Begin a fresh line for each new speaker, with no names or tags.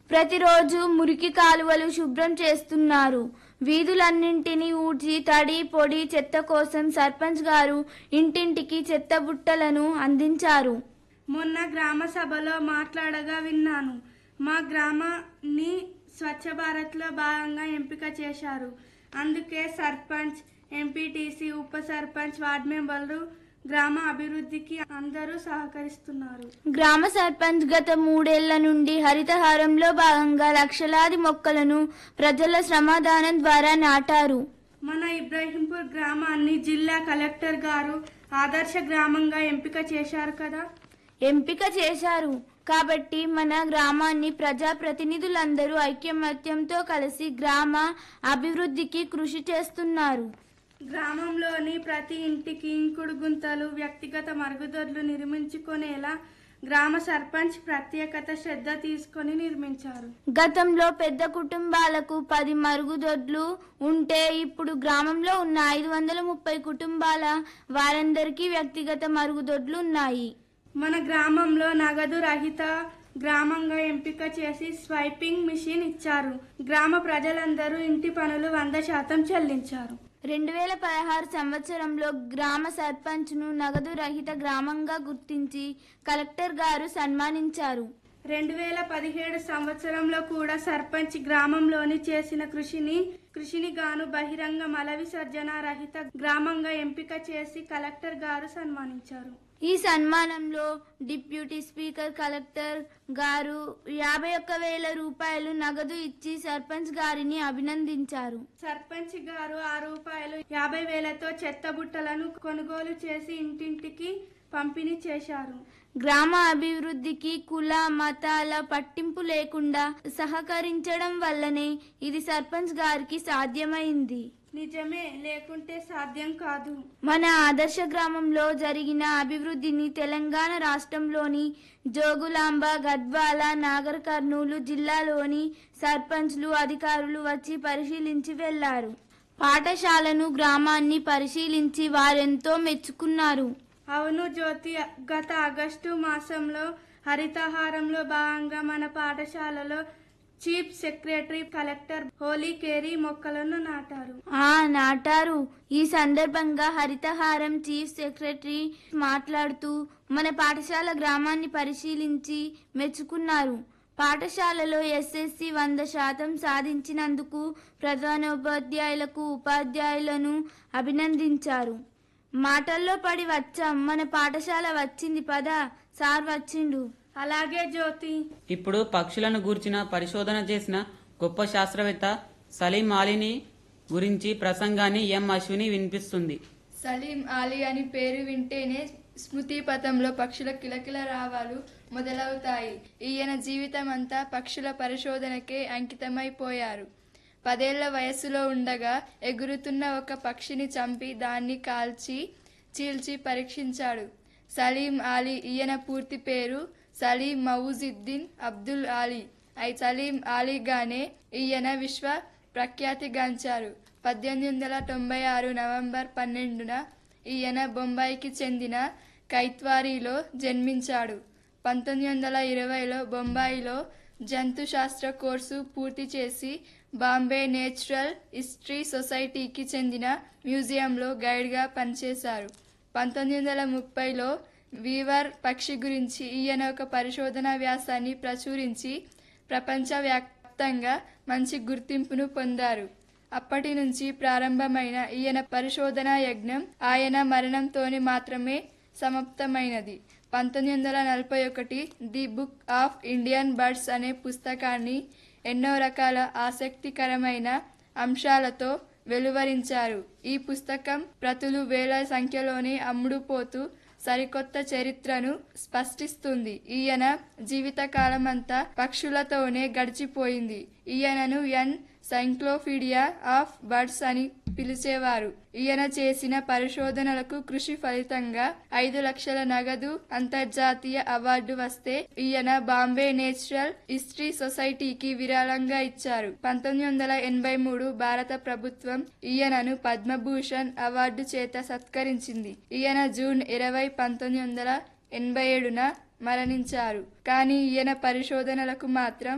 ప్రతిరోజు మురికి కాలువలు శుభ్రం చేస్తున్నారు వీధులన్నింటినీ ఊడ్చి తడి పొడి చెత్త కోసం సర్పంచ్ గారు ఇంటింటికి చెత్త బుట్టలను అందించారు
మొన్న గ్రామ సభలో మాట్లాడగా విన్నాను మా గ్రామాన్ని స్వచ్ఛ భారత్లో భాగంగా ఎంపిక చేశారు అందుకే సర్పంచ్ ఎంపీటీసీ ఉప సర్పంచ్ వార్డు మెంబర్లు గ్రామ అభివృద్ధికి అందరూ సహకరిస్తున్నారు
గ్రామ సర్పంచ్ గత మూడేళ్ల నుండి హరితహారంలో భాగంగా లక్షలాది మొక్కలను ప్రజల శ్రమదానం ద్వారా నాటారు
మన ఇబ్రహీంపూర్ గ్రామాన్ని జిల్లా కలెక్టర్ గారు ఆదర్శ గ్రామంగా ఎంపిక చేశారు కదా
ఎంపిక చేశారు కాబట్టి మన గ్రామాన్ని ప్రజాప్రతినిధులందరూ ఐక్యమత్యంతో కలిసి గ్రామ అభివృద్ధికి కృషి చేస్తున్నారు
గ్రామంలోని ప్రతి ఇంటికి ఇంకుడు గుంతలు వ్యక్తిగత మరుగుదొడ్లు నిర్మించుకునేలా గ్రామ సర్పంచ్ ప్రత్యేకత శ్రద్ధ తీసుకొని నిర్మించారు
గతంలో పెద్ద కుటుంబాలకు పది మరుగుదొడ్లు ఉంటే ఇప్పుడు గ్రామంలో ఉన్న ఐదు వందల ముప్పై కుటుంబాల వారందరికీ వ్యక్తిగత మరుగుదొడ్లు ఉన్నాయి
మన గ్రామంలో నగదు రహిత గ్రామంగా ఎంపిక చేసి స్వైపింగ్ మిషన్ ఇచ్చారు గ్రామ ప్రజలందరూ ఇంటి పనులు వంద శాతం చెల్లించారు
రెండు వేల పదహారు సంవత్సరంలో గ్రామ సర్పంచ్ను నగదు రహిత గ్రామంగా గుర్తించి కలెక్టర్ గారు సన్మానించారు
రెండు వేల పదిహేడు సంవత్సరంలో కూడా సర్పంచ్ గ్రామంలోని చేసిన కృషిని కృషిని గాను బహిరంగ మల విసర్జన రహిత గ్రామంగా ఎంపిక చేసి కలెక్టర్ గారు సన్మానించారు
ఈ సన్మానంలో డిప్యూటీ స్పీకర్ కలెక్టర్ గారు యాభై ఒక్క వేల రూపాయలు నగదు ఇచ్చి సర్పంచ్ గారిని అభినందించారు
సర్పంచ్ గారు ఆ రూపాయలు యాభై వేలతో చెత్త బుట్టలను కొనుగోలు చేసి ఇంటింటికి పంపిణీ చేశారు
గ్రామ అభివృద్ధికి కుల మతాల పట్టింపు లేకుండా సహకరించడం వల్లనే ఇది సర్పంచ్ గారికి సాధ్యమైంది
నిజమే లేకుంటే సాధ్యం కాదు
మన ఆదర్శ గ్రామంలో జరిగిన అభివృద్ధిని తెలంగాణ రాష్ట్రంలోని జోగులాంబ గద్వాల నాగర్ కర్నూలు జిల్లాలోని సర్పంచ్లు అధికారులు వచ్చి పరిశీలించి వెళ్లారు పాఠశాలను గ్రామాన్ని పరిశీలించి వారెంతో మెచ్చుకున్నారు
అవును జ్యోతి గత ఆగస్టు మాసంలో హరితహారంలో భాగంగా మన పాఠశాలలో చీఫ్ సెక్రటరీ కలెక్టర్ హోలీ కేరీ మొక్కలను నాటారు
ఆ నాటారు ఈ సందర్భంగా హరితహారం చీఫ్ సెక్రటరీ మాట్లాడుతూ మన పాఠశాల గ్రామాన్ని పరిశీలించి మెచ్చుకున్నారు పాఠశాలలో ఎస్ఎస్సి వంద శాతం సాధించినందుకు ప్రధానోపాధ్యాయులకు ఉపాధ్యాయులను అభినందించారు మాటల్లో పడి వచ్చాం మన పాఠశాల వచ్చింది పద సార్ వచ్చిండు
అలాగే జ్యోతి
ఇప్పుడు పక్షులను గూర్చిన పరిశోధన చేసిన గొప్ప శాస్త్రవేత్త సలీం అలీని గురించి ప్రసంగాన్ని ఎం అశ్విని వినిపిస్తుంది
సలీం అలీ అని పేరు వింటేనే స్మృతి పథంలో పక్షుల కిలకిల రావాలు మొదలవుతాయి ఈయన జీవితం అంతా పక్షుల పరిశోధనకే అంకితమైపోయారు పదేళ్ల వయస్సులో ఉండగా ఎగురుతున్న ఒక పక్షిని చంపి దాన్ని కాల్చి చీల్చి పరీక్షించాడు సలీం అలీ ఈయన పూర్తి పేరు సలీం మౌజుద్దీన్ అబ్దుల్ అలీ అయి సలీం అలీగానే ఈయన విశ్వ ప్రఖ్యాతిగాంచారు పద్దెనిమిది వందల తొంభై ఆరు నవంబర్ పన్నెండున ఈయన బొంబాయికి చెందిన కైత్వారీలో జన్మించాడు పంతొమ్మిది వందల ఇరవైలో బొంబాయిలో జంతుశాస్త్ర కోర్సు పూర్తి చేసి బాంబే నేచురల్ హిస్టరీ సొసైటీకి చెందిన మ్యూజియంలో గైడ్గా పనిచేశారు పంతొమ్మిది వందల ముప్పైలో వీవర్ పక్షి గురించి ఈయన ఒక పరిశోధనా వ్యాసాన్ని ప్రచురించి ప్రపంచవ్యాప్తంగా మంచి గుర్తింపును పొందారు అప్పటి నుంచి ప్రారంభమైన ఈయన పరిశోధనా యజ్ఞం ఆయన మరణంతోనే మాత్రమే సమాప్తమైనది పంతొమ్మిది వందల నలభై ఒకటి the book of Indian birds అనే పుస్తకాన్ని ఎన్నో రకాల ఆసక్తికరమైన అంశాలతో వెలువరించారు ఈ పుస్తకం ప్రతులు వేల సంఖ్యలోనే అమ్ముడుపోతూ సరికొత్త చరిత్రను స్పష్టిస్తుంది ఈయన జీవితకాలమంతా పక్షులతోనే గడిచిపోయింది ఈయనను ఎన్ సైక్లోపీడియా ఆఫ్ బర్డ్స్ అని పిలిచేవారు ఈయన చేసిన పరిశోధనలకు కృషి ఫలితంగా ఐదు లక్షల నగదు అంతర్జాతీయ అవార్డు వస్తే ఈయన బాంబే నేచురల్ హిస్టరీ సొసైటీకి విరాళంగా ఇచ్చారు పంతొమ్మిది వందల ఎనభై మూడు భారత ప్రభుత్వం ఈయనను పద్మభూషణ్ అవార్డు చేత సత్కరించింది ఈయన జూన్ ఇరవై పంతొమ్మిది వందల ఎనభై ఏడున మరణించారు కానీ ఈయన పరిశోధనలకు మాత్రం